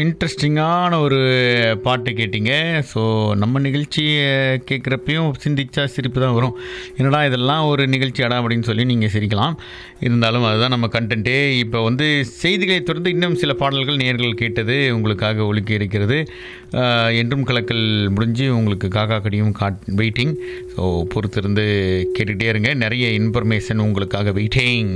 இன்ட்ரெஸ்டிங்கான ஒரு பாட்டு கேட்டிங்க ஸோ நம்ம நிகழ்ச்சியை கேட்குறப்பையும் சிந்திச்சா சிரிப்பு தான் வரும் என்னடா இதெல்லாம் ஒரு நிகழ்ச்சியாடா அப்படின்னு சொல்லி நீங்கள் சிரிக்கலாம் இருந்தாலும் அதுதான் நம்ம கண்டென்ட்டே இப்போ வந்து செய்திகளை தொடர்ந்து இன்னும் சில பாடல்கள் நேர்கள் கேட்டது உங்களுக்காக ஒழுக்கி இருக்கிறது ஆஹ், என்றும் கலக்கல் முடிஞ்சு உங்களுக்கு காக்கா கடியும் காட் வெயிட்டிங் ஸோ பொறுத்திருந்து கேட்டுகிட்டே இருங்க நிறைய இன்ஃபர்மேஷன் உங்களுக்காக வெயிட்டிங்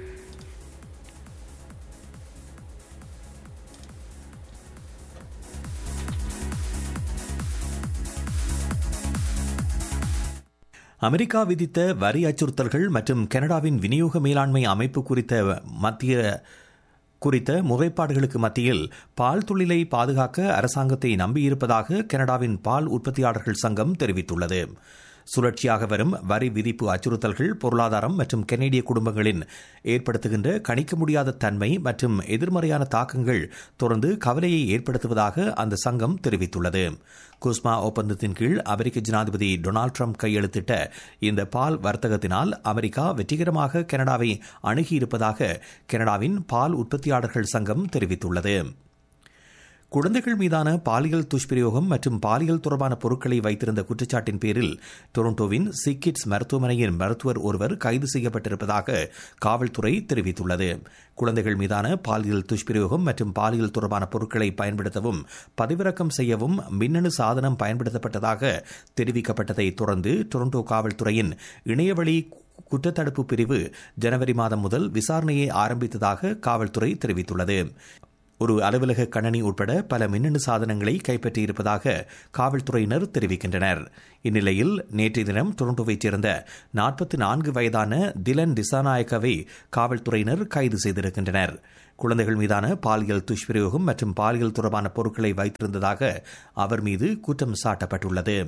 அமெரிக்கா விதித்த வரி அச்சுறுத்தல்கள் மற்றும் கனடாவின் விநியோக மேலாண்மை அமைப்பு குறித்த மத்திய குறித்த முறைப்பாடுகளுக்கு மத்தியில் பால் தொழிலை பாதுகாக்க அரசாங்கத்தை நம்பியிருப்பதாக கனடாவின் பால் உற்பத்தியாளர்கள் சங்கம் தெரிவித்துள்ளது சுழற்சியாக வரும் வரி விதிப்பு அச்சுறுத்தல்கள் பொருளாதாரம் மற்றும் கனேடிய குடும்பங்களின் ஏற்படுத்துகின்ற கணிக்க முடியாத தன்மை மற்றும் எதிர்மறையான தாக்கங்கள் தொடர்ந்து கவலையை ஏற்படுத்துவதாக அந்த சங்கம் தெரிவித்துள்ளது குஸ்மா ஒப்பந்தத்தின் கீழ் அமெரிக்க ஜனாதிபதி டொனால்டு ட்ரம்ப் கையெழுத்திட்ட இந்த பால் வர்த்தகத்தினால் அமெரிக்கா வெற்றிகரமாக கனடாவை அணுகியிருப்பதாக கனடாவின் பால் உற்பத்தியாளர்கள் சங்கம் தெரிவித்துள்ளது குழந்தைகள் மீதான பாலியல் துஷ்பிரயோகம் மற்றும் பாலியல் தொடர்பான பொருட்களை வைத்திருந்த குற்றச்சாட்டின் பேரில் டொரண்டோவின் சிக்கிட்ஸ் மருத்துவமனையின் மருத்துவர் ஒருவர் கைது செய்யப்பட்டிருப்பதாக காவல்துறை தெரிவித்துள்ளது குழந்தைகள் மீதான பாலியல் துஷ்பிரயோகம் மற்றும் பாலியல் தொடர்பான பொருட்களை பயன்படுத்தவும் பதிவிறக்கம் செய்யவும் மின்னணு சாதனம் பயன்படுத்தப்பட்டதாக தெரிவிக்கப்பட்டதை தொடர்ந்து டொரண்டோ காவல்துறையின் இணையவழி குற்றத்தடுப்பு பிரிவு ஜனவரி மாதம் முதல் விசாரணையை ஆரம்பித்ததாக காவல்துறை தெரிவித்துள்ளது ஒரு அலுவலக கணனி உட்பட பல மின்னணு சாதனங்களை கைப்பற்றியிருப்பதாக காவல்துறையினர் தெரிவிக்கின்றனர் இந்நிலையில் நேற்றைய தினம் டொரண்டோவைச் சேர்ந்த நாற்பத்தி நான்கு வயதான திலன் திசாநாயக்கவை காவல்துறையினர் கைது செய்திருக்கின்றனர் குழந்தைகள் மீதான பாலியல் துஷ்பிரயோகம் மற்றும் பாலியல் தொடர்பான பொருட்களை வைத்திருந்ததாக அவர் மீது குற்றம் சாட்டப்பட்டுள்ளது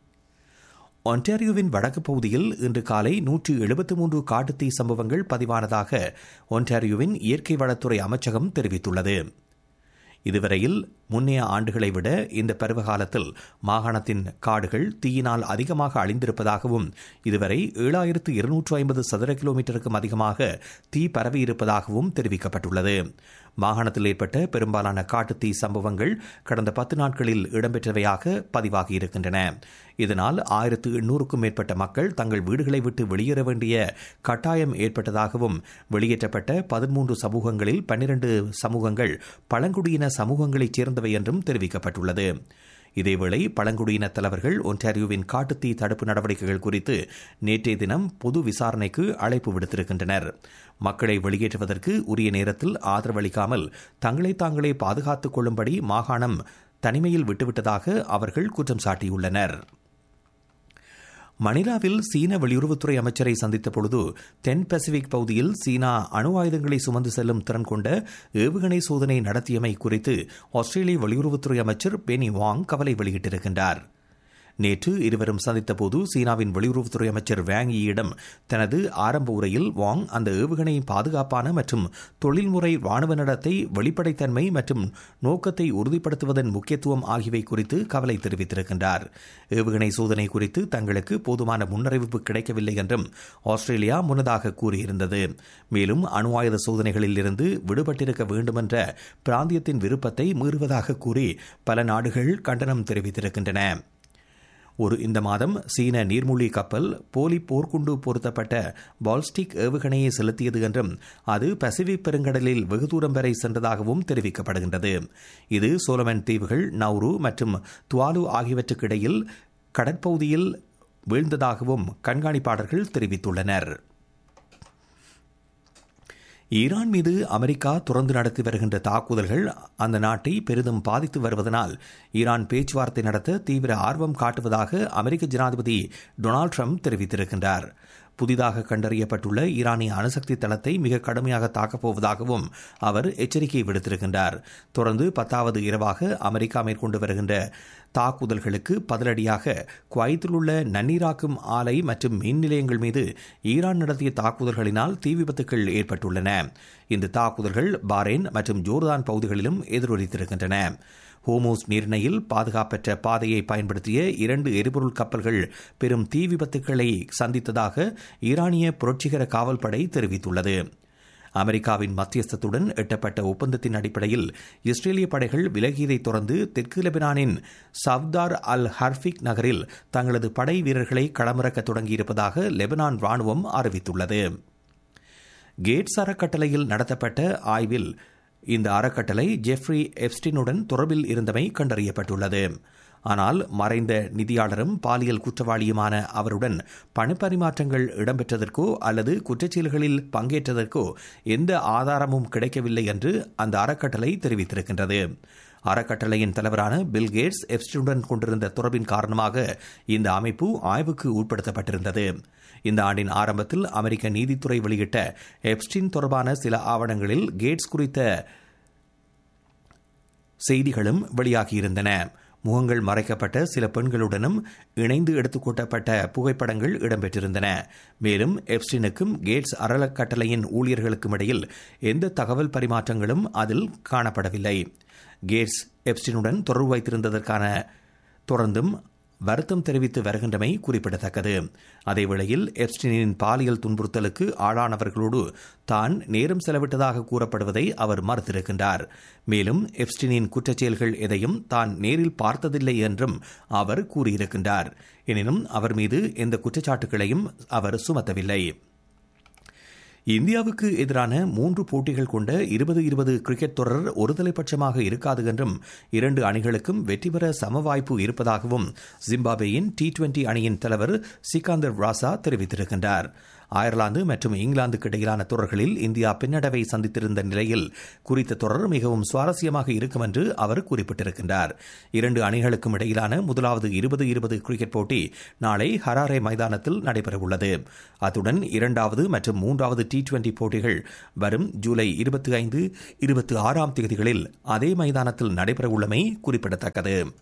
ஒன்டாரியோவின் வடக்கு பகுதியில் இன்று காலை நூற்று எழுபத்து மூன்று காட்டுத்தீ சம்பவங்கள் பதிவானதாக ஒன்டாரியோவின் இயற்கை வளத்துறை அமைச்சகம் தெரிவித்துள்ளது இதுவரையில் முன்னைய ஆண்டுகளை விட இந்த பருவகாலத்தில் மாகாணத்தின் காடுகள் தீயினால் அதிகமாக அழிந்திருப்பதாகவும் இதுவரை ஏழாயிரத்து இருநூற்று ஐம்பது சதுர கிலோமீட்டருக்கும் அதிகமாக தீ பரவியிருப்பதாகவும் தெரிவிக்கப்பட்டுள்ளது மாகாணத்தில் ஏற்பட்ட பெரும்பாலான காட்டுத்தீ சம்பவங்கள் கடந்த பத்து நாட்களில் இடம்பெற்றவையாக பதிவாகியிருக்கின்றன இதனால் ஆயிரத்து எண்ணூறுக்கும் மேற்பட்ட மக்கள் தங்கள் வீடுகளை விட்டு வெளியேற வேண்டிய கட்டாயம் ஏற்பட்டதாகவும் வெளியேற்றப்பட்ட பதிமூன்று சமூகங்களில் பன்னிரண்டு சமூகங்கள் பழங்குடியின சமூகங்களைச் சேர்ந்தவை என்றும் தெரிவிக்கப்பட்டுள்ளது இதேவேளை பழங்குடியின தலைவர்கள் ஒன்டாரியோவின் காட்டுத்தீ தடுப்பு நடவடிக்கைகள் குறித்து நேற்றைய தினம் பொது விசாரணைக்கு அழைப்பு விடுத்திருக்கின்றனர் மக்களை வெளியேற்றுவதற்கு உரிய நேரத்தில் ஆதரவளிக்காமல் தங்களை தாங்களே பாதுகாத்துக் கொள்ளும்படி மாகாணம் தனிமையில் விட்டுவிட்டதாக அவர்கள் குற்றம் சாட்டியுள்ளனர் மணிலாவில் சீன வெளியுறவுத்துறை அமைச்சரை சந்தித்த பொழுது தென் பசிபிக் பகுதியில் சீனா அணு ஆயுதங்களை சுமந்து செல்லும் திறன் கொண்ட ஏவுகணை சோதனை நடத்தியமை குறித்து ஆஸ்திரேலிய வெளியுறவுத்துறை அமைச்சர் பெனி வாங் கவலை வெளியிட்டிருக்கின்றார் நேற்று இருவரும் சந்தித்தபோது சீனாவின் வெளியுறவுத்துறை அமைச்சர் வேங் யிடம் தனது ஆரம்ப உரையில் வாங் அந்த ஏவுகணை பாதுகாப்பான மற்றும் தொழில்முறை ராணுவ நடத்தை வெளிப்படைத்தன்மை மற்றும் நோக்கத்தை உறுதிப்படுத்துவதன் முக்கியத்துவம் ஆகியவை குறித்து கவலை தெரிவித்திருக்கின்றார் ஏவுகணை சோதனை குறித்து தங்களுக்கு போதுமான முன்னறிவிப்பு கிடைக்கவில்லை என்றும் ஆஸ்திரேலியா முன்னதாக கூறியிருந்தது மேலும் அணு ஆயுத சோதனைகளில் இருந்து விடுபட்டிருக்க வேண்டுமென்ற பிராந்தியத்தின் விருப்பத்தை மீறுவதாக கூறி பல நாடுகள் கண்டனம் தெரிவித்திருக்கின்றன ஒரு இந்த மாதம் சீன நீர்மூழ்கி கப்பல் போலி போர்க்குண்டு பொருத்தப்பட்ட பால்ஸ்டிக் ஏவுகணையை செலுத்தியது என்றும் அது பசிபிக் பெருங்கடலில் வெகு தூரம் வரை சென்றதாகவும் தெரிவிக்கப்படுகின்றது இது சோலமன் தீவுகள் நௌரு மற்றும் துவாலு ஆகியவற்றுக்கு இடையில் கடற்பகுதியில் வீழ்ந்ததாகவும் கண்காணிப்பாளர்கள் தெரிவித்துள்ளனர் ஈரான் மீது அமெரிக்கா தொடர்ந்து நடத்தி வருகின்ற தாக்குதல்கள் அந்த நாட்டை பெரிதும் பாதித்து வருவதனால் ஈரான் பேச்சுவார்த்தை நடத்த தீவிர ஆர்வம் காட்டுவதாக அமெரிக்க ஜனாதிபதி டொனால்டு ட்ரம்ப் தெரிவித்திருக்கின்றார் புதிதாக கண்டறியப்பட்டுள்ள ஈரானிய அணுசக்தி தளத்தை மிக கடுமையாக தாக்கப்போவதாகவும் அவர் எச்சரிக்கை விடுத்திருக்கின்றார் தொடர்ந்து பத்தாவது இரவாக அமெரிக்கா மேற்கொண்டு வருகின்ற தாக்குதல்களுக்கு பதிலடியாக குவைத்தில் உள்ள நன்னீராக்கும் ஆலை மற்றும் மின் நிலையங்கள் மீது ஈரான் நடத்திய தாக்குதல்களினால் தீ விபத்துக்கள் ஏற்பட்டுள்ளன இந்த தாக்குதல்கள் பாரேன் மற்றும் ஜோர்தான் பகுதிகளிலும் எதிரொலித்திருக்கின்றன ஹோமோஸ் நீர்ணையில் பாதுகாப்பற்ற பாதையை பயன்படுத்திய இரண்டு எரிபொருள் கப்பல்கள் பெரும் தீ விபத்துக்களை சந்தித்ததாக ஈரானிய புரட்சிகர காவல்படை தெரிவித்துள்ளது அமெரிக்காவின் மத்தியஸ்தத்துடன் எட்டப்பட்ட ஒப்பந்தத்தின் அடிப்படையில் இஸ்ரேலிய படைகள் விலகியதைத் தொடர்ந்து தெற்கு லெபனானின் சவ்தார் அல் ஹர்ஃபிக் நகரில் தங்களது படை வீரர்களை களமிறக்க தொடங்கியிருப்பதாக லெபனான் ராணுவம் அறிவித்துள்ளது கேட்ஸ் அறக்கட்டளையில் நடத்தப்பட்ட ஆய்வில் இந்த அறக்கட்டளை ஜெஃப்ரி எப்ஸ்டினுடன் தொடர்பில் இருந்தமை கண்டறியப்பட்டுள்ளது ஆனால் மறைந்த நிதியாளரும் பாலியல் குற்றவாளியுமான அவருடன் பணப்பரிமாற்றங்கள் இடம்பெற்றதற்கோ அல்லது குற்றச்செயல்களில் பங்கேற்றதற்கோ எந்த ஆதாரமும் கிடைக்கவில்லை என்று அந்த அறக்கட்டளை தெரிவித்திருக்கின்றது அறக்கட்டளையின் தலைவரான பில் கேட்ஸ் எப்ஸ்டினுடன் கொண்டிருந்த தொடர்பின் காரணமாக இந்த அமைப்பு ஆய்வுக்கு உட்படுத்தப்பட்டிருந்தது இந்த ஆண்டின் ஆரம்பத்தில் அமெரிக்க நீதித்துறை வெளியிட்ட எப்ஸ்டின் தொடர்பான சில ஆவணங்களில் கேட்ஸ் குறித்த செய்திகளும் வெளியாகியிருந்தன முகங்கள் மறைக்கப்பட்ட சில பெண்களுடனும் இணைந்து எடுத்துக்கொட்டப்பட்ட புகைப்படங்கள் இடம்பெற்றிருந்தன மேலும் எப்ஸ்டினுக்கும் கேட்ஸ் அறக்கட்டளையின் ஊழியர்களுக்கும் இடையில் எந்த தகவல் பரிமாற்றங்களும் அதில் காணப்படவில்லை கேட்ஸ் எப்ஸ்டினுடன் தொடர்பு வைத்திருந்ததற்கான தொடர்ந்தும் வருத்தம் தெரிவித்து வருகின்றமை குறிப்பிடத்தக்கது அதேவேளையில் எப்ஸ்டினின் பாலியல் துன்புறுத்தலுக்கு ஆளானவர்களோடு தான் நேரம் செலவிட்டதாக கூறப்படுவதை அவர் மறுத்திருக்கின்றார் மேலும் எப்ஸ்டினின் குற்றச்செயல்கள் எதையும் தான் நேரில் பார்த்ததில்லை என்றும் அவர் கூறியிருக்கின்றார் எனினும் அவர் மீது எந்த குற்றச்சாட்டுகளையும் அவர் சுமத்தவில்லை இந்தியாவுக்கு எதிரான மூன்று போட்டிகள் கொண்ட இருபது இருபது கிரிக்கெட் தொடர் ஒருதலைபட்சமாக இருக்காது என்றும் இரண்டு அணிகளுக்கும் வெற்றி பெற சம வாய்ப்பு இருப்பதாகவும் ஜிம்பாப்வேயின் டி டுவெண்டி அணியின் தலைவர் சிகாந்தர் ராசா தெரிவித்திருக்கின்றார் அயர்லாந்து மற்றும் இங்கிலாந்துக்கு இடையிலான தொடர்களில் இந்தியா பின்னடைவை சந்தித்திருந்த நிலையில் குறித்த தொடர் மிகவும் சுவாரஸ்யமாக இருக்கும் என்று அவர் குறிப்பிட்டிருக்கின்றார் இரண்டு அணிகளுக்கும் இடையிலான முதலாவது இருபது இருபது கிரிக்கெட் போட்டி நாளை ஹராரே மைதானத்தில் நடைபெறவுள்ளது அத்துடன் இரண்டாவது மற்றும் மூன்றாவது டி டுவெண்டி போட்டிகள் வரும் ஜூலை இருபத்தி ஐந்து இருபத்தி ஆறாம் தேதிகளில் அதே மைதானத்தில் நடைபெறவுள்ளமை குறிப்பிடத்தக்கது